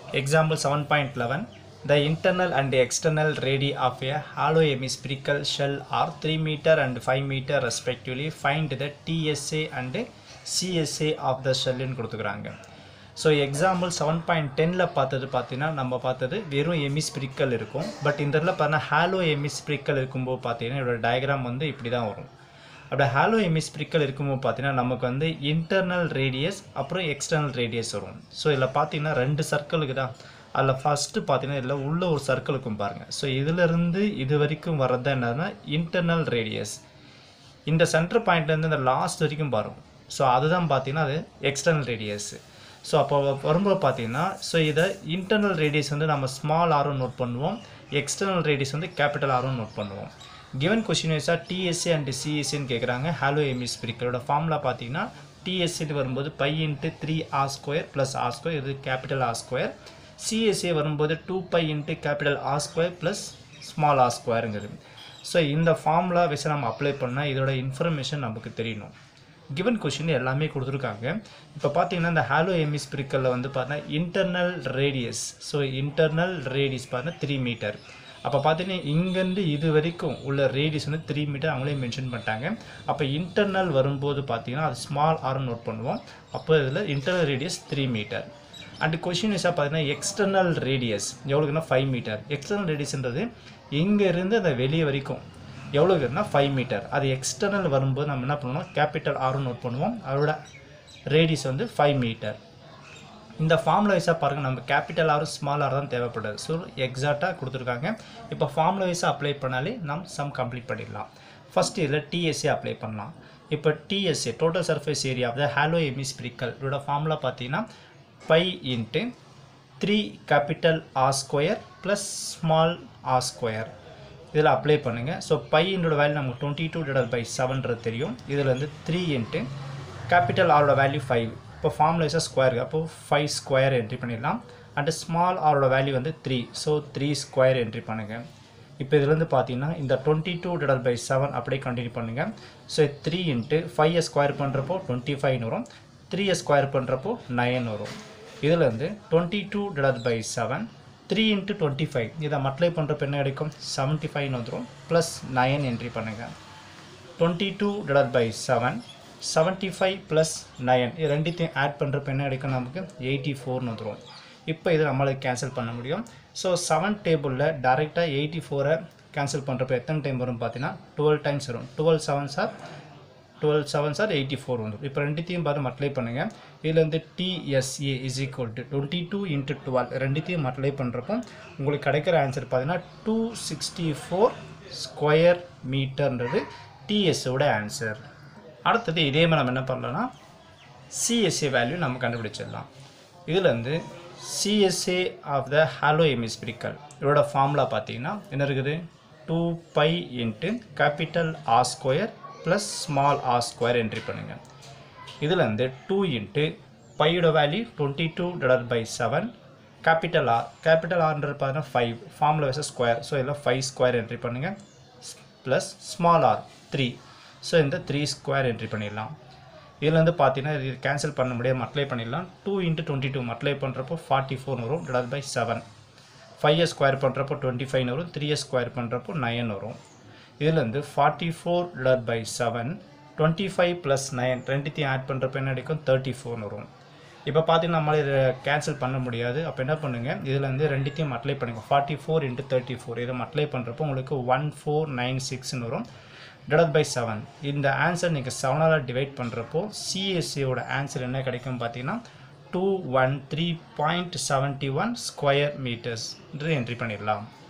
Example 7.11 The internal and external radii of a hollow hemispherical shell are 3 meter and 5 meter respectively. Find the TSA and CSA of the shell ன்னு கொடுத்துக்கிறாங்க so example seven point டெனில் பார்த்தது பார்த்தீங்கன்னா நம்ம பார்த்தது வெறும் எமிஸ்பிரிக்கல் இருக்கும் but இந்த இடத்துல பார்த்தீங்கன்னா ஹாலோ எமிஸ்பிரிக்கல் இருக்கும்போது பார்த்தீங்கன்னா இதோட டயக்ராம் வந்து இப்படி தான் வரும் அப்படி ஹாலோ எமிஸ்பிரிக்கல் இருக்கும்போது பார்த்தீங்கன்னா நமக்கு வந்து இன்டர்னல் ரேடியஸ் அப்புறம் எக்ஸ்டர்னல் ரேடியஸ் வரும் ஸோ இதில் பார்த்தீங்கன்னா ரெண்டு சர்க்கிளுக்கு தான் அதில் ஃபஸ்ட்டு பார்த்தீங்கன்னா இதில் உள்ள ஒரு சர்க்கிளுக்கும் பாருங்கள் ஸோ இதிலிருந்து இது வரைக்கும் வர்றது என்னன்னா இன்டர்னல் ரேடியஸ் இந்த சென்டர் பாயிண்ட்லேருந்து இந்த லாஸ்ட் வரைக்கும் வரும் ஸோ அதுதான் பார்த்தீங்கன்னா அது எக்ஸ்டர்னல் ரேடியஸ் ஸோ அப்போ வரும்போது பார்த்தீங்கன்னா ஸோ இதை இன்டர்னல் ரேடியஸ் வந்து நம்ம ஸ்மால் ஆரும் நோட் பண்ணுவோம் எக்ஸ்டர்னல் ரேடியஸ் வந்து கேபிட்டல் ஆரும் நோட் பண்ணுவோம் கிவன் கொஷின் வைஸாக டிஎஸ்ஏ அண்ட் சிஎஸ்சின்னு கேட்குறாங்க ஹாலோ எமிஸ்பிரிக்கலோட ஃபார்முலா பார்த்தீங்கன்னா டிஎஸ்சின்னு வரும்போது pi into three R square plus R square இது கேபிட்டல் ஆர் ஸ்கொயர் சிஎஸ்ஏ வரும்போது two pi into capital R square plus small R ஸ்கொயருங்கிறது ஸோ இந்த ஃபார்முலா வச்சு நம்ம அப்ளை பண்ணால் இதோட இன்ஃபர்மேஷன் நமக்கு தெரியணும் கிவன் கொஷின் எல்லாமே கொடுத்துருக்காங்க இப்போ பார்த்தீங்கன்னா இந்த ஹாலோ எமிஸ்பிரிக்கலில் வந்து பார்த்தீங்கன்னா internal radius so internal radius பார்த்தீங்கன்னா த்ரீ மீட்டர் அப்போ பார்த்தீங்கன்னா இங்கேருந்து இது வரைக்கும் உள்ள ரேடியஸ் வந்து த்ரீ மீட்டர் அவங்களே மென்ஷன் பண்ணிட்டாங்க அப்போ இன்டர்னல் வரும்போது பார்த்தீங்கன்னா அது ஸ்மால் ஆர் நோட் பண்ணுவோம் அப்போ இதில் internal radius three metre and question வைஸாக பார்த்தீங்கன்னா எக்ஸ்டர்னல் ரேடியஸ் எவ்வளோக்குன்னா ஃபைவ் மீட்டர் எக்ஸ்டர்னல் ரேடியஸ்ன்றது இங்கேருந்து அந்த வெளியே வரைக்கும் எவ்வளோக்குன்னா ஃபைவ் மீட்டர் அது எக்ஸ்டர்னல் வரும்போது நம்ம என்ன பண்ணுவோம் கேபிட்டல் ஆரும் நோட் பண்ணுவோம் அதோட ரேடியஸ் வந்து ஃபைவ் மீட்டர் இந்த ஃபார்முலா வைஸாக பாருங்கள் நம்ம கேபிட்டல் ஆர் ஸ்மால் ஆர் தான் தேவைப்படுது ஸோ எக்ஸாக்டாக கொடுத்துருக்காங்க இப்போ ஃபார்முலா வைஸாக அப்ளை பண்ணாலே நம்ம சம் கம்ப்ளீட் பண்ணிடலாம் ஃபஸ்ட் இதில் டிஎஸ்ஏ அப்ளை பண்ணலாம் இப்போ TSA total surface area of the hollow எமிஸ்பிரிக்கல் இதோட ஃபார்முலா பார்த்தீங்கன்னா pi into three capital R square plus small R square இதில் அப்ளை பண்ணுங்கள் ஸோ பையனோட வேல்யூ நமக்கு டுவெண்ட்டி டூ டிவைட் பை செவன்றது தெரியும் இதில் வந்து த்ரீ இன்ட்டு கேபிட்டல் ஆரோட வேல்யூ ஃபைவ் இப்போ ஃபார்முலா வைஸாக ஸ்கொயர் அப்போது ஃபைவ் ஸ்கொயர் என்ட்ரி பண்ணிடலாம் அண்டு ஸ்மால் ஆரோட வேல்யூ வந்து three so three square entry பண்ணுங்கள் இப்போ இதுலேருந்து பார்த்தீங்கன்னா இந்த twenty two divide by seven அப்படியே கண்டினியூ பண்ணுங்கள் so three into five square பண்ணுறப்போ டுவெண்ட்டி ஃபைவ்னு வரும் த்ரீ ஸ்கொயர் பண்ணுறப்போ நைன் வரும் இதில் வந்து twenty two divide by seven three into twenty five இதை மல்டிப்ளை பண்ணுறப்ப என்ன கிடைக்கும் செவன்ட்டி ஃபைவ்னு வந்துடும் ப்ளஸ் நைன் என்ட்ரி பண்ணுங்கள் twenty two divide by seven seventy five plus nine இது ரெண்டுத்தையும் ஆட் பண்ணுறப்ப என்ன கிடைக்கும் நமக்கு எயிட்டி ஃபோர்னு வந்துடும் இப்போ இதை நம்மளுக்கு கேன்சல் பண்ண முடியும் ஸோ செவன் டேபிளில் டேரெக்டாக எயிட்டி ஃபோரை கேன்சல் பண்ணுறப்ப எத்தனை டைம் வரும் பார்த்தீங்கன்னா டுவெல் டைம்ஸ் வரும் டுவெல் செவன் சார் டுவெல் செவன் சார் எயிட்டி ஃபோர் வந்துடும் இப்போ ரெண்டுத்தையும் பார்த்து மல்டிப்ளை பண்ணுங்கள் இதில் வந்து TSA is equal to twenty two into twelve ரெண்டுத்தையும் மல்டிப்ளை பண்ணுறப்போ உங்களுக்கு கிடைக்கிற ஆன்சர் பார்த்தீங்கன்னா டூ சிக்ஸ்டி ஃபோர் ஸ்கொயர் மீட்டர்ன்றது டிஎஸ்ஓட ஆன்சர் அடுத்தது இதே மாதிரி நம்ம என்ன பண்ணலாம்னா சிஎஸ்ஏ வேல்யூ நம்ம கண்டுபிடிச்சிடலாம் இதில் வந்து சிஎஸ்ஏ ஆஃப் த ஹாலோ எமிஸ்பிரிக்கல் இதோட ஃபார்முலா பார்த்தீங்கன்னா என்ன இருக்குது two pi into capital R square plus small R square entry பண்ணுங்கள் இதில் வந்து டூ இன்ட்டு பையோட value twenty two divide by seven capital R capital ஆர்ன்றது பார்த்தீங்கன்னா five formula wise square so இதில் ஃபைவ் ஸ்கொயர் என்ட்ரி பண்ணுங்கள் plus small R three so இந்த three square entry பண்ணிடலாம் இதில் வந்து பார்த்தீங்கன்னா இது கேன்சல் பண்ண முடியாது மல்டிப்ளை பண்ணிடலாம் two into twenty two multiply பண்ணுறப்போ ஃபார்ட்டி ஃபோர் வரும் divide by seven five square பண்ணுறப்போ டுவெண்ட்டி ஃபைவ் வரும் த்ரீ ஸ்கொயர் பண்ணுறப்போ நைன் வரும் இதில் வந்து forty four divide by seven twenty five plus nine ரெண்டுத்தையும் ஆட் பண்ணுறப்ப என்ன கிடைக்கும் தேர்ட்டி ஃபோர்னு வரும் இப்போ பார்த்தீங்கன்னா நம்மளால் இதை கேன்சல் பண்ண முடியாது அப்போ என்ன பண்ணுங்கள் இதில் வந்து ரெண்டுத்தையும் அப்ளை பண்ணுங்கள் forty four into thirty four இதை அப்ளை பண்ணுறப்போ உங்களுக்கு ஒன் ஃபோர் நைன் சிக்ஸ்னு வரும் டிவைட் பை செவன் இந்த ஆன்சர் நீங்கள் செவனால் டிவைட் பண்ணுறப்போ சிஎஸ்சியோட ஆன்சர் என்ன கிடைக்கும் பார்த்தீங்கன்னா two one three point seventy one square metres என்று என்ட்ரி பண்ணிடலாம்